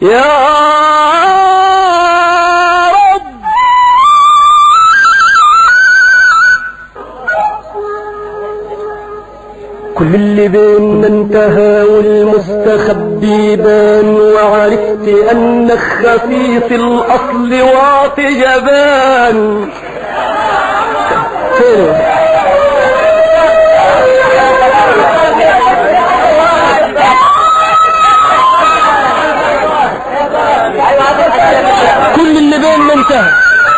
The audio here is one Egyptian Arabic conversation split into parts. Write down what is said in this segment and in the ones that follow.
يا رب كل اللي بيننا انتهى والمستخبي بان وعرفت انك خفيف الاصل واطي جبان فين كل اللي بيننا انتهى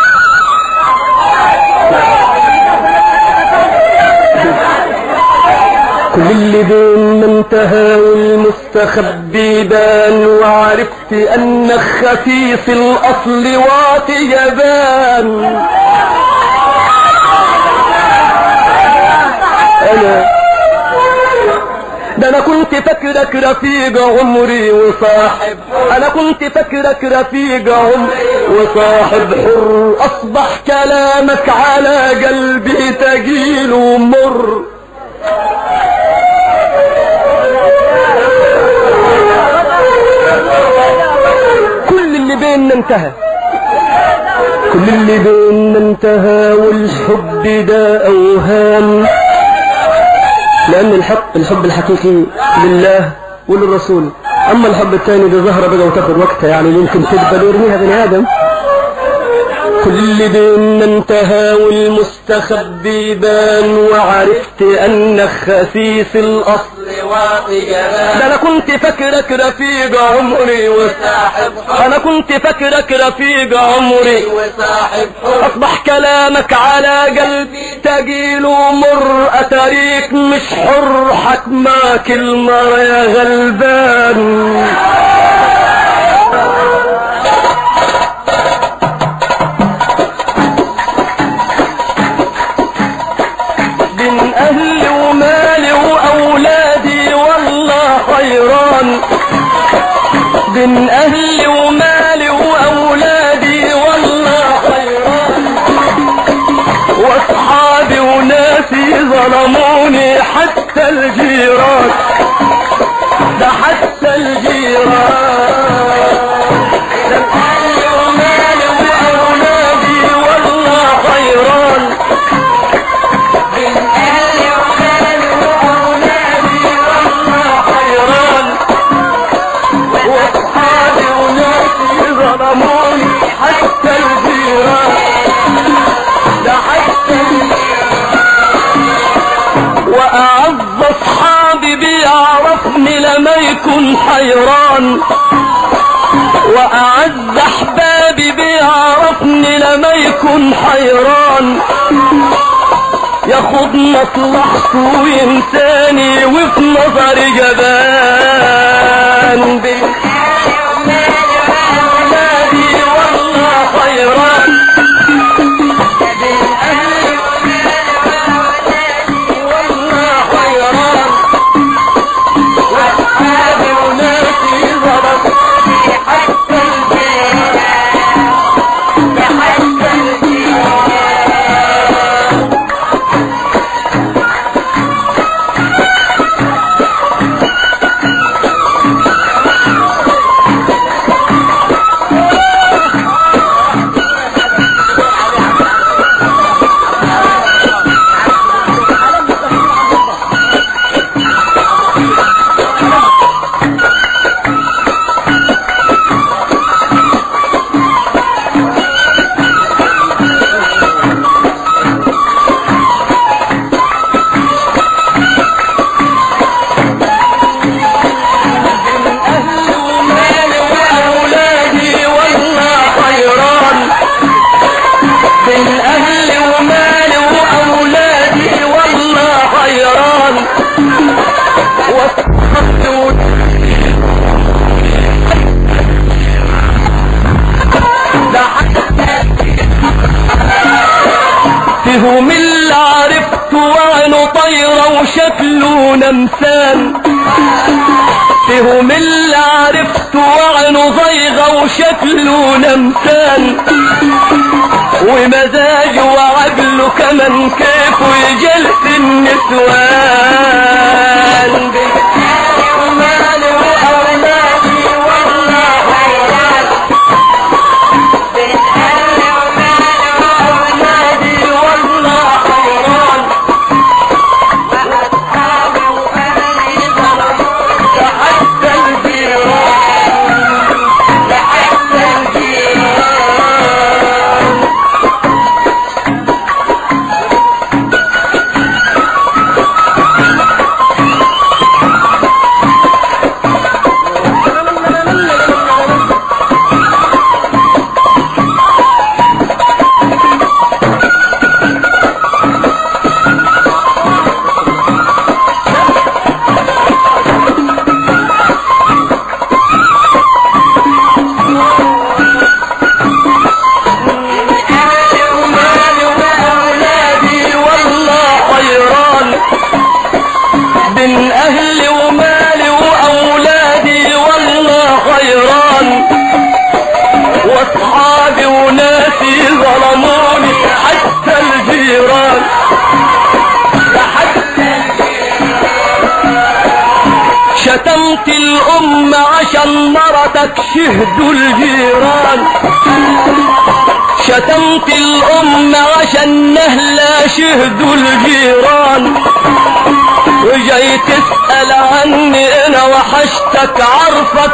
كل اللي بيننا انتهى والمستخبي بان وعرفت انك خفيف الاصل واطي جبان انا ده انا كنت فاكرك رفيق عمري وصاحب انا كنت فاكرك رفيق عمري وصاحب حر اصبح كلامك على قلبي تقيل ومر كل اللي بيننا انتهى كل اللي بيننا انتهى والحب ده اوهام لان الحب الحب الحقيقي لله وللرسول اما الحب الثاني ده ظهر بقى وتاخد وقتها يعني يمكن تقبل ويرميها بني ادم كل اللي بيننا انتهى والمستخبي بان وعرفت انك خسيس الاصل واطي جبان ده انا كنت فاكرك رفيق عمري وصاحب انا كنت فاكرك رفيق عمري وصاحب اصبح كلامك على قلبي تقيل ومر اتاريك مش حر حكمك المر يا غلبان بين اهلي ومالي واولادي والله خيران بين اهلي ومالي واولادي والله خيران واصحابي وناسي ظلموني حتى الجيران ده حتى الجيران ده اهلي ومالي واولادي والله خيران واصحابي وناسي ظلموني حتى الجيران ده حتى واعز اصحابي بيعرفني لما يكون حيران واعز احبابي بيعرفني لما يكون حيران ياخد مصلحته وينساني وفي نظري جبان بالأولادي والله خيران والله خيران واصحابي وناسي ظلموني حتى الجيران حتى الجيران أهلي ومالي وأولادي والله خيران بين أهلي ومالي وأولادي والله خيران واصحابي و- ده حتى فيهم اللي عرفته وعينه طايرة وشكله نمسان فيهم اللي عرفته وعينه ضيغة وشكله نمسان ومزاجه وعقله كمان كيف ويجلس النسوان ومالي وأولادي والله من اهلي ومالي واولادي والله خيران واصحابي وناسي ظلموني حتى الجيران شتمت الام عشان مرتك شهدوا الجيران شتمت الام عشان نهلا شهدوا الجيران وجاي تسأل عني انا وحشتك عرفك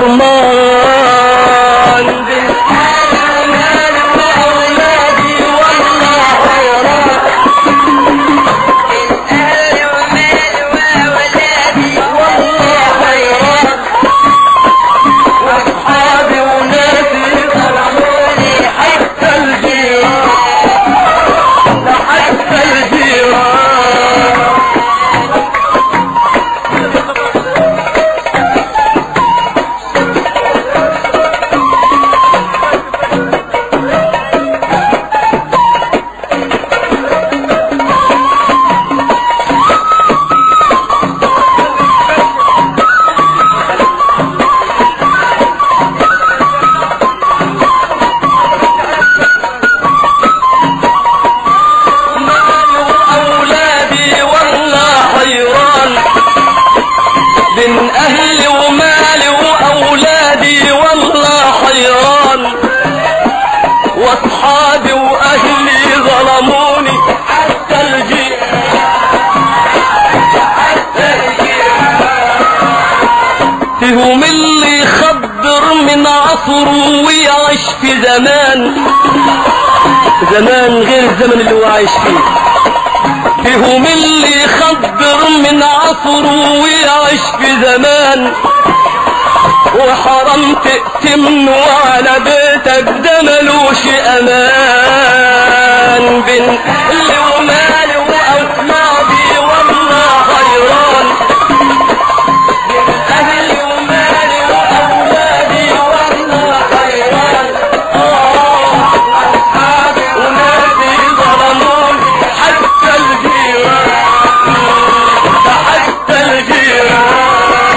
خرمان أولادي والله خيران والله خيران واصحابي وناسي ظلموني حتى الجيران حتى الجيران مالي وأولادي والله حيران بين أهلي ومالي وأولادي والله حيران وأصحابي وأهلي ظلموني حتى الجيل حتى فيهم اللي يخدر من عصره ويعيش في زمان زمان غير الزمن اللي هو عايش فيه فيهم اللي يخدر من عصره ويعيش في زمان وحرام تأتمن وعلى بيتك ده ملوش امان بين اللي ومالي واولادي والله خيران اهلي ومالي واولادي والله خيران اه اصحابي وناسي ظلموني حتى الجيران حتى الجيران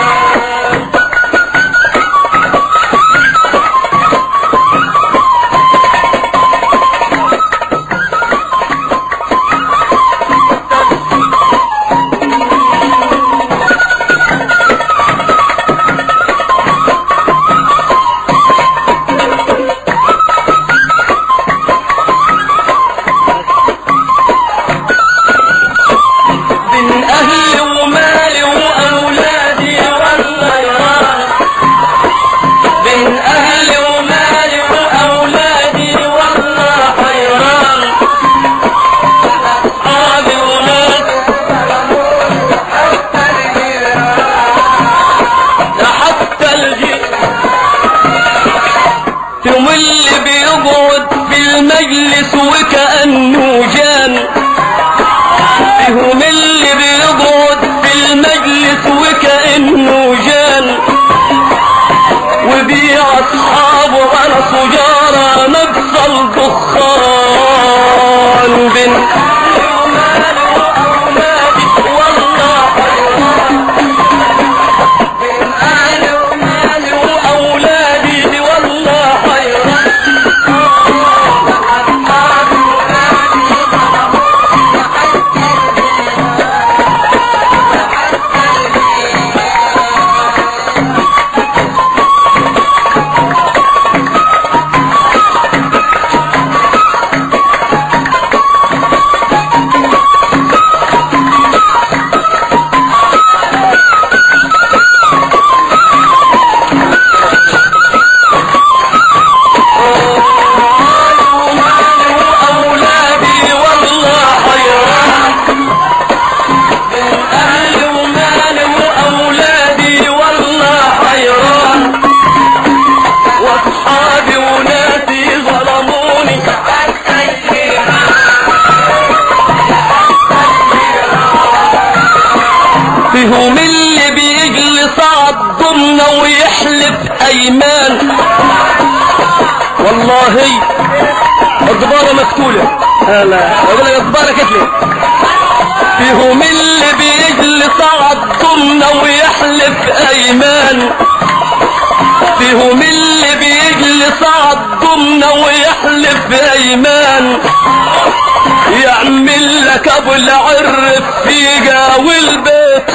بين اهلي ومالي واولادي والغيران بين اهلي ومالي واولادي والله حيران اصحابي وناس حتى الجيل يوم اللي بيقعد في المجلس وكأنه جان فيهم اللي بيقعد في المجلس وكأنه جان وبيع اصحابه على سجارة نقص الدخان بين وأولادي والله خيرا أولادي والله خيران أهلي ومالي وأولادي والله خيران وأصحابي وناسي ظلموني فيهم اللي بيجلس عالضمنة ويحلف أيمان والله الضبارة مقتولة لا اقول لك الضبارة كتلة فيهم اللي بيجلس عالضمنة ويحلف ايمان فيهم اللي بيجلس عالضمنة ويحلف ايمان يعمل لك ابو العرف فيجا والبيت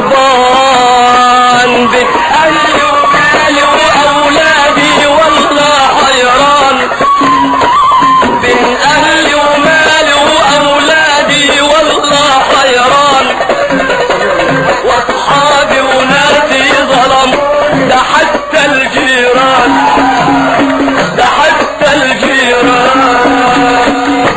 خربان بأهلي ومالي واولادي والله حيران بين اهلي ومالي واولادي والله حيران واصحابي وناسي ظلم ده حتى الجيران ده حتى الجيران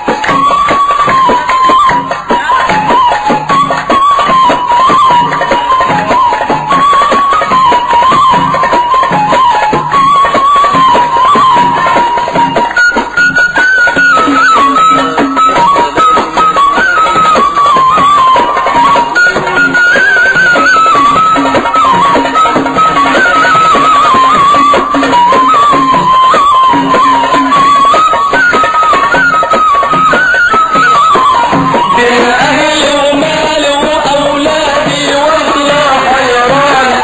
بين اهلي ومالي واولادي والله حيران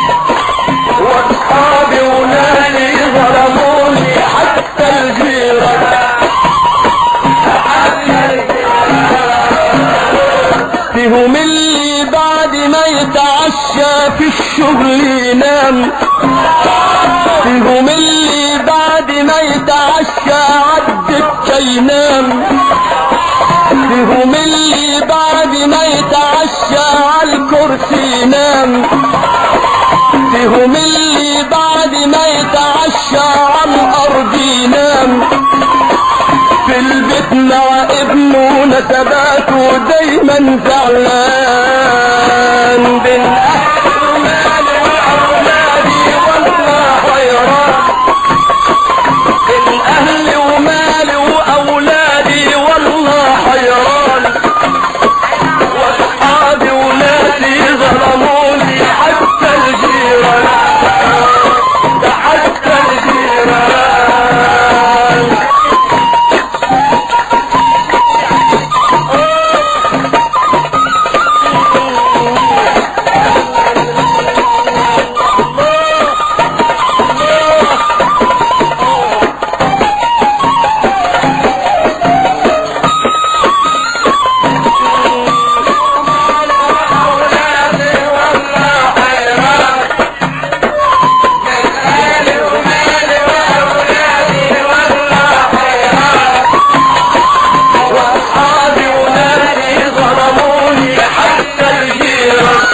واصحابي وناسي ظلموني حتى الجيران فيهم اللي بعد ما يتعشى في الشغل ينام فيهم اللي بعد ما يتعشى عدت ينام فيهم اللي بعد ما يتعشى على الكرسي ينام فيهم اللي بعد ما يتعشى على الارض ينام في البيت مع ابنه نسباته دايما زعلان بين اهلي ومالي واولادي والله حيران بين اهلي ومالي واولادي والله حيران واصحابي وناسي ظلموني حتى الجيران ده حتى الجيران واصحابي وناسي ظلموني حتى الجيران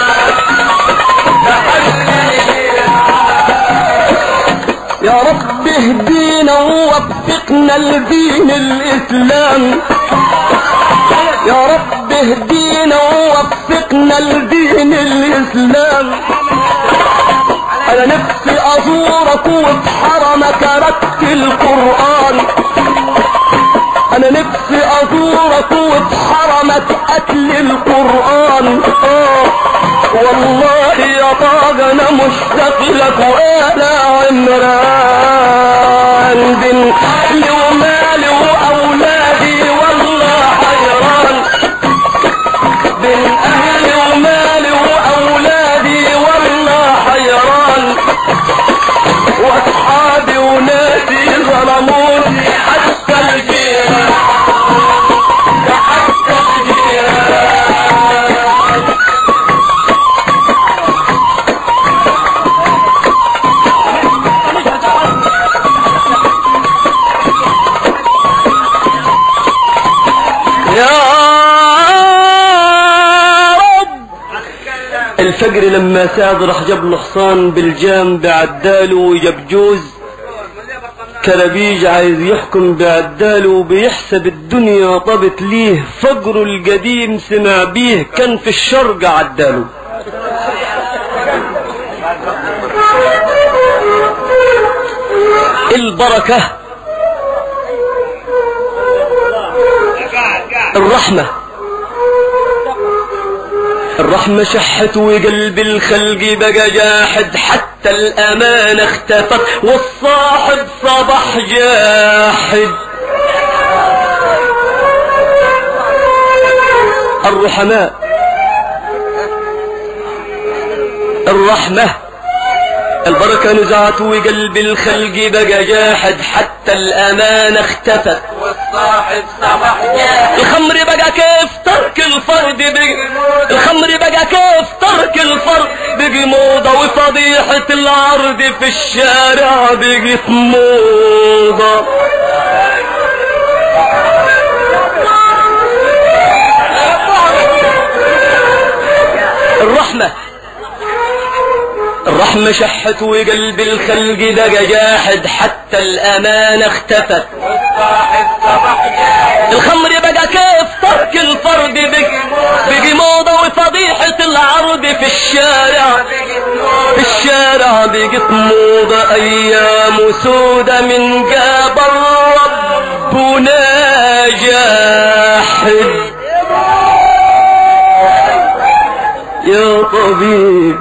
يا رب اهدينا ووفقنا لدين الاسلام يا رب اهدينا ووفقنا لدين الاسلام انا نفسي ازورك وفي حرمك ارتل القران انا نفسي ازورك وفي حرمك اتل القران اه والله يا طاق انا مشتاق لك وانا عمران بين اهلي ومالي واولادي والله حيران بين اهلي ومالي واولادي والله حيران واصحابي وناسي ظلموني حتى الجيران حتى الجيران يا رب الفجر لما ساد راح جاب له حصان بالجام بعداله وجاب جوز كربيج عايز يحكم بعداله وبيحسب الدنيا طبت ليه فجره القديم سمع بيه كان في الشرق عداله البركة الرحمة الرحمة شحت وقلب الخلق بقى جاحد حتى الأمانة اختفت والصاحب صبح جاحد الرحماء الرحمة البركة نزعت وقلب الخلق بقى جاحد حتى الأمانة اختفت والصاحب صبح جاهز الخمر بقى كيف ترك الفرد بقى الخمر بقى كيف ترك الفرد بقي موضة وفضيحة العرض في الشارع بقت موضة الرحمة الرحمة شحت وقلب الخلق دقى جاحد حتى الأمانة اختفت والصاحب صبح جاهز الخمر بقى كيف ترك الفرد بقى بقي موضة وفضيحة العرض في الشارع في الشارع بقت موضة أيام سودة من قبل ربنا جاحد يا طبيب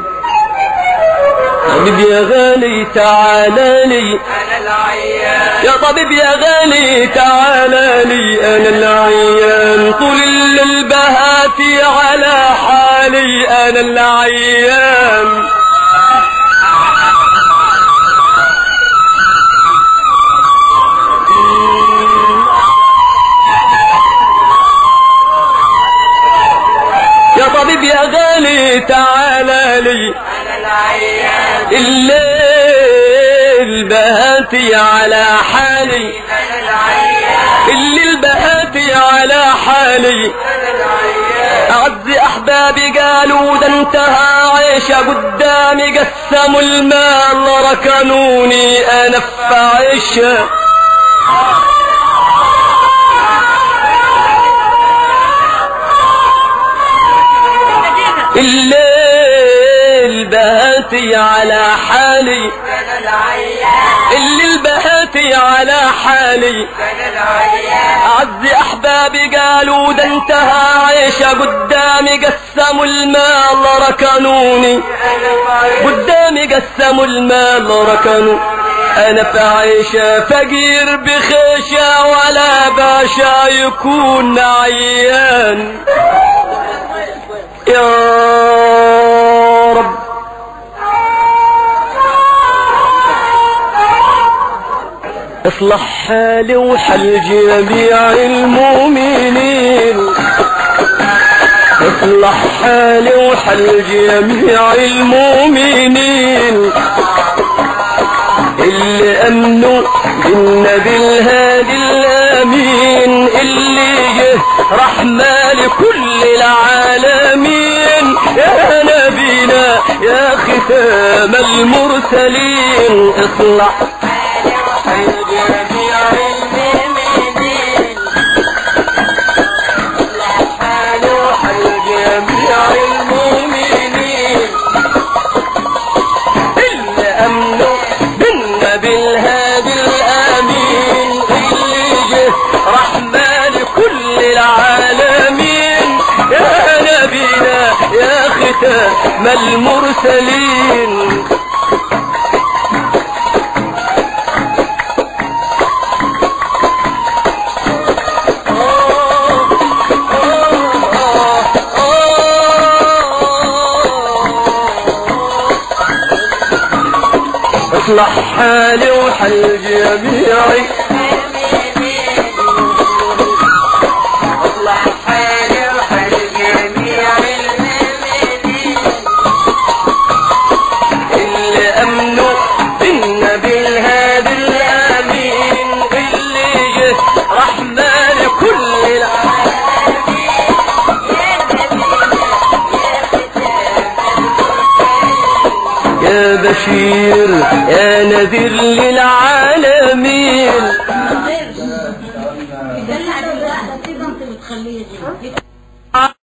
طبيب يا غالي تعالى لي انا العيان يا طبيب يا غالي تعالى لي انا العيان طول الليل بهاتي على حالي انا العيان يا طبيب يا غالي تعالى لي انا العيان الليل بهاتي على حالي انا العيان الليل بهاتي على حالي انا العيان أعز أحبابي قالوا ده انتهى عيش قدامي قسموا المال ركنوني أنا في عيشه الليل بهاتي على حالي انا العيان الليل بهاتي على حالي انا العيان أعز أحبابي قالوا ده انتهى عيش قدامي قسموا المال ركنوني انا بعيد قدامي قسموا المال ركنوا أنا في عيشة فقير بخيشة ولا باشا يكون عيان يا رب اصلح حالي وحل جميع المؤمنين اصلح حالي وحل جميع المؤمنين اللي امنوا بالنبي الهادي الامين اللي جه رحمة لكل العالمين يا نبينا يا ختام المرسلين اصلح حال جميع المؤمنين حال حال جميع المؤمنين اللي امنوا بالنبي الهادي الامين اللي جه رحمة لكل العالمين يا نبينا يا ختام المرسلين اصلح حالي وحل جميعي اصلح حالي وحال جميع المؤمنين اللي امنوا بالنبي الهادي الامين اللي جه رحمة لكل العالمين يا بشير يا نذير للعالمين ده اللي عدل واحدة كده انت بتخليه